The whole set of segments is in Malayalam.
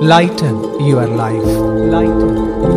ലൈറ്റൻ യുവർ ലൈഫ് ലൈറ്റൻ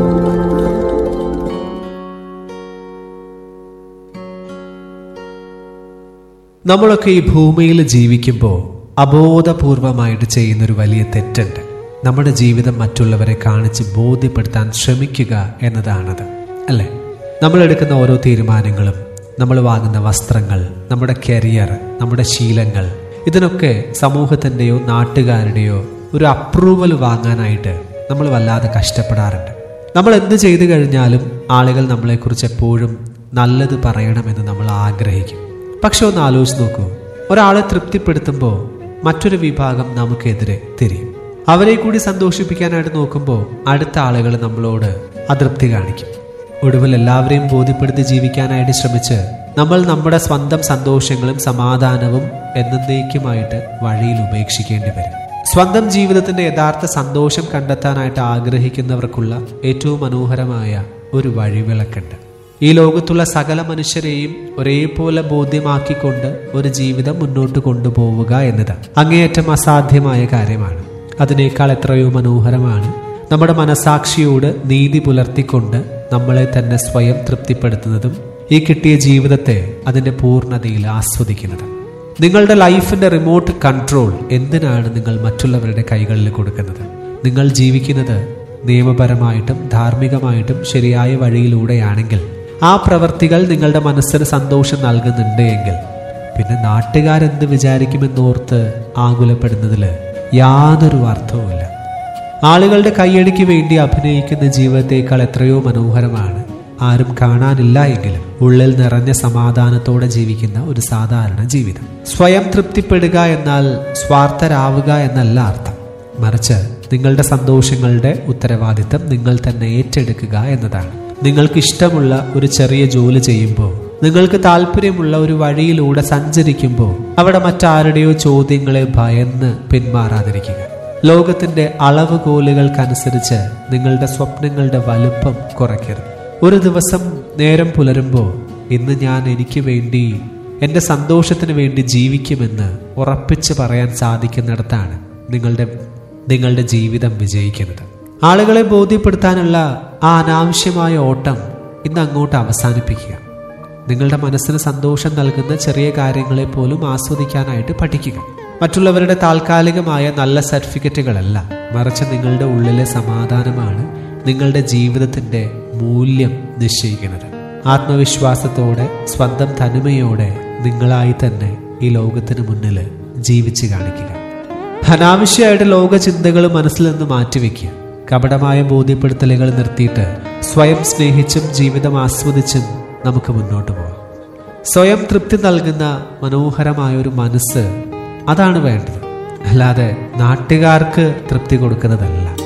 നമ്മളൊക്കെ ഈ ഭൂമിയിൽ ജീവിക്കുമ്പോൾ അബോധപൂർവമായിട്ട് ചെയ്യുന്നൊരു വലിയ തെറ്റുണ്ട് നമ്മുടെ ജീവിതം മറ്റുള്ളവരെ കാണിച്ച് ബോധ്യപ്പെടുത്താൻ ശ്രമിക്കുക എന്നതാണത് അല്ലേ നമ്മൾ എടുക്കുന്ന ഓരോ തീരുമാനങ്ങളും നമ്മൾ വാങ്ങുന്ന വസ്ത്രങ്ങൾ നമ്മുടെ കരിയർ നമ്മുടെ ശീലങ്ങൾ ഇതിനൊക്കെ സമൂഹത്തിൻ്റെയോ നാട്ടുകാരുടെയോ ഒരു അപ്രൂവൽ വാങ്ങാനായിട്ട് നമ്മൾ വല്ലാതെ കഷ്ടപ്പെടാറുണ്ട് നമ്മൾ എന്ത് ചെയ്തു കഴിഞ്ഞാലും ആളുകൾ നമ്മളെക്കുറിച്ച് എപ്പോഴും നല്ലത് പറയണമെന്ന് നമ്മൾ ആഗ്രഹിക്കും പക്ഷെ ഒന്ന് ആലോചിച്ച് നോക്കൂ ഒരാളെ തൃപ്തിപ്പെടുത്തുമ്പോൾ മറ്റൊരു വിഭാഗം നമുക്കെതിരെ തിരിയും അവരെ കൂടി സന്തോഷിപ്പിക്കാനായിട്ട് നോക്കുമ്പോൾ അടുത്ത ആളുകൾ നമ്മളോട് അതൃപ്തി കാണിക്കും ഒടുവിൽ എല്ലാവരെയും ബോധ്യപ്പെടുത്തി ജീവിക്കാനായിട്ട് ശ്രമിച്ച് നമ്മൾ നമ്മുടെ സ്വന്തം സന്തോഷങ്ങളും സമാധാനവും എന്നേക്കുമായിട്ട് വഴിയിൽ ഉപേക്ഷിക്കേണ്ടി വരും സ്വന്തം ജീവിതത്തിന്റെ യഥാർത്ഥ സന്തോഷം കണ്ടെത്താനായിട്ട് ആഗ്രഹിക്കുന്നവർക്കുള്ള ഏറ്റവും മനോഹരമായ ഒരു വഴിവിളക്കുണ്ട് ഈ ലോകത്തുള്ള സകല മനുഷ്യരെയും ഒരേപോലെ ബോധ്യമാക്കിക്കൊണ്ട് ഒരു ജീവിതം മുന്നോട്ട് കൊണ്ടുപോവുക എന്നത് അങ്ങേയറ്റം അസാധ്യമായ കാര്യമാണ് അതിനേക്കാൾ എത്രയോ മനോഹരമാണ് നമ്മുടെ മനസാക്ഷിയോട് നീതി പുലർത്തിക്കൊണ്ട് നമ്മളെ തന്നെ സ്വയം തൃപ്തിപ്പെടുത്തുന്നതും ഈ കിട്ടിയ ജീവിതത്തെ അതിന്റെ പൂർണ്ണതയിൽ ആസ്വദിക്കുന്നതും നിങ്ങളുടെ ലൈഫിന്റെ റിമോട്ട് കൺട്രോൾ എന്തിനാണ് നിങ്ങൾ മറ്റുള്ളവരുടെ കൈകളിൽ കൊടുക്കുന്നത് നിങ്ങൾ ജീവിക്കുന്നത് നിയമപരമായിട്ടും ധാർമ്മികമായിട്ടും ശരിയായ വഴിയിലൂടെയാണെങ്കിൽ ആ പ്രവർത്തികൾ നിങ്ങളുടെ മനസ്സിന് സന്തോഷം നൽകുന്നുണ്ട് എങ്കിൽ പിന്നെ നാട്ടുകാരെന്ത് വിചാരിക്കുമെന്നോർത്ത് ആകുലപ്പെടുന്നതിൽ യാതൊരു അർത്ഥവുമില്ല ആളുകളുടെ കൈയടിക്ക് വേണ്ടി അഭിനയിക്കുന്ന ജീവിതത്തേക്കാൾ എത്രയോ മനോഹരമാണ് ആരും കാണാനില്ല എങ്കിലും ഉള്ളിൽ നിറഞ്ഞ സമാധാനത്തോടെ ജീവിക്കുന്ന ഒരു സാധാരണ ജീവിതം സ്വയം തൃപ്തിപ്പെടുക എന്നാൽ സ്വാർത്ഥരാവുക എന്നല്ല അർത്ഥം മറിച്ച് നിങ്ങളുടെ സന്തോഷങ്ങളുടെ ഉത്തരവാദിത്തം നിങ്ങൾ തന്നെ ഏറ്റെടുക്കുക എന്നതാണ് നിങ്ങൾക്ക് ഇഷ്ടമുള്ള ഒരു ചെറിയ ജോലി ചെയ്യുമ്പോൾ നിങ്ങൾക്ക് താല്പര്യമുള്ള ഒരു വഴിയിലൂടെ സഞ്ചരിക്കുമ്പോൾ അവിടെ മറ്റാരുടെയോ ചോദ്യങ്ങളെ ഭയന്ന് പിന്മാറാതിരിക്കുക ലോകത്തിന്റെ അളവുകോലുകൾക്കനുസരിച്ച് നിങ്ങളുടെ സ്വപ്നങ്ങളുടെ വലുപ്പം കുറയ്ക്കരുത് ഒരു ദിവസം നേരം പുലരുമ്പോൾ ഇന്ന് ഞാൻ എനിക്ക് വേണ്ടി എൻ്റെ സന്തോഷത്തിന് വേണ്ടി ജീവിക്കുമെന്ന് ഉറപ്പിച്ച് പറയാൻ സാധിക്കുന്നിടത്താണ് നിങ്ങളുടെ നിങ്ങളുടെ ജീവിതം വിജയിക്കുന്നത് ആളുകളെ ബോധ്യപ്പെടുത്താനുള്ള ആ അനാവശ്യമായ ഓട്ടം ഇന്ന് അങ്ങോട്ട് അവസാനിപ്പിക്കുക നിങ്ങളുടെ മനസ്സിന് സന്തോഷം നൽകുന്ന ചെറിയ കാര്യങ്ങളെ പോലും ആസ്വദിക്കാനായിട്ട് പഠിക്കുക മറ്റുള്ളവരുടെ താൽക്കാലികമായ നല്ല സർട്ടിഫിക്കറ്റുകളല്ല മറിച്ച് നിങ്ങളുടെ ഉള്ളിലെ സമാധാനമാണ് നിങ്ങളുടെ ജീവിതത്തിന്റെ മൂല്യം നിശ്ചയിക്കുന്നത് ആത്മവിശ്വാസത്തോടെ സ്വന്തം തനിമയോടെ നിങ്ങളായി തന്നെ ഈ ലോകത്തിന് മുന്നിൽ ജീവിച്ച് കാണിക്കുക അനാവശ്യമായിട്ട് ലോക ചിന്തകൾ മനസ്സിൽ നിന്ന് മാറ്റിവെക്കുക കപടമായ ബോധ്യപ്പെടുത്തലുകൾ നിർത്തിയിട്ട് സ്വയം സ്നേഹിച്ചും ജീവിതം ആസ്വദിച്ചും നമുക്ക് മുന്നോട്ട് പോകാം സ്വയം തൃപ്തി നൽകുന്ന മനോഹരമായ ഒരു മനസ്സ് അതാണ് വേണ്ടത് അല്ലാതെ നാട്ടുകാർക്ക് തൃപ്തി കൊടുക്കുന്നതല്ല